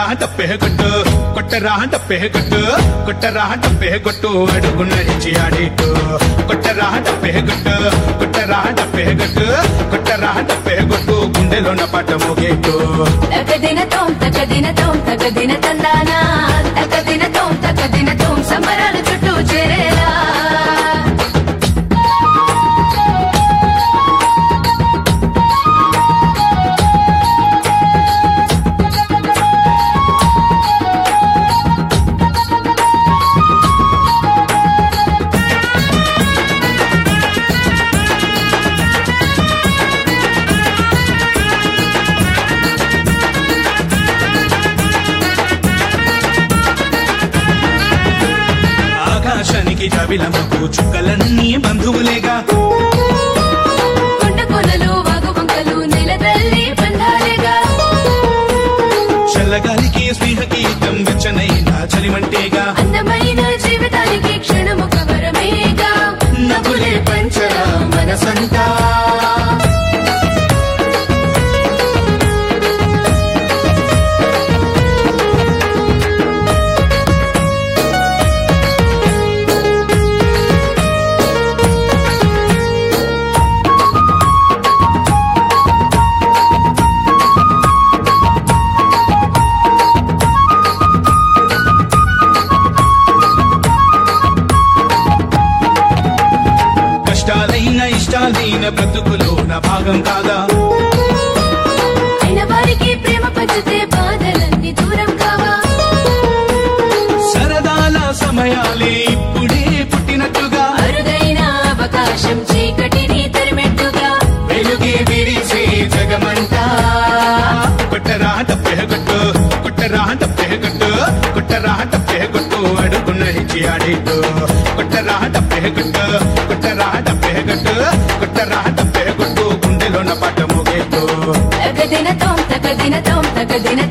తప్పే కొట్టు కొట్టరా తప్పే కొట్టు కొట్టరా తప్పే కొట్టు అడుగు నడిచి ఆడిట్టు కొట్టరా తప్పే కొట్టు కొట్టరా తప్పే కొట్టు కొట్టరా తప్పే కొట్టు గుండెలోన పాట మోగేట్టు తగదిన తోం తగదిన తోం తగదిన తందానా తగదిన తోం తగదిన తోం సంబరాలు చుట్టూ చేరేలా ఆకాశానికి జాబిలమ్మకు చుక్కలన్నీ బంధువులేగా కొండ కొనలు వాగు వంకలు నెల తల్లి బంధాలేగా చల్లగాలికి స్నేహ గీతం వెచ్చనైన చలిమంటేగా అందమైన జీవితానికి క్షణము కవరమేగా నవ్వులే పంచరా మనసంతా కష్టాలైన ఇష్టాలైన బ్రతుకులో నా భాగం కాదా అయిన వారికి ప్రేమ పంచితే బాధలన్నీ దూరం కావా సరదాల సమయాలే ఇప్పుడే పుట్టినట్టుగా అరుదైన అవకాశం చీకటిని తరిమెట్టుగా వెలుగే విరిసే జగమంతా కొట్టరా తప్పే కొట్టు కొట్టరా తప్పే కొట్టు కొట్టరా తప్పే కొట్టు అడుగు నడిచి ఆడిట్టు కొట్టరా తప్పే కొట్టు కొట్టరా తప్పే కొట్టు కొట్టరా తప్పే కొట్టు గుండెలోన పాట మోగేట్టు తగదిన తోం తగదిన తోం తగదిన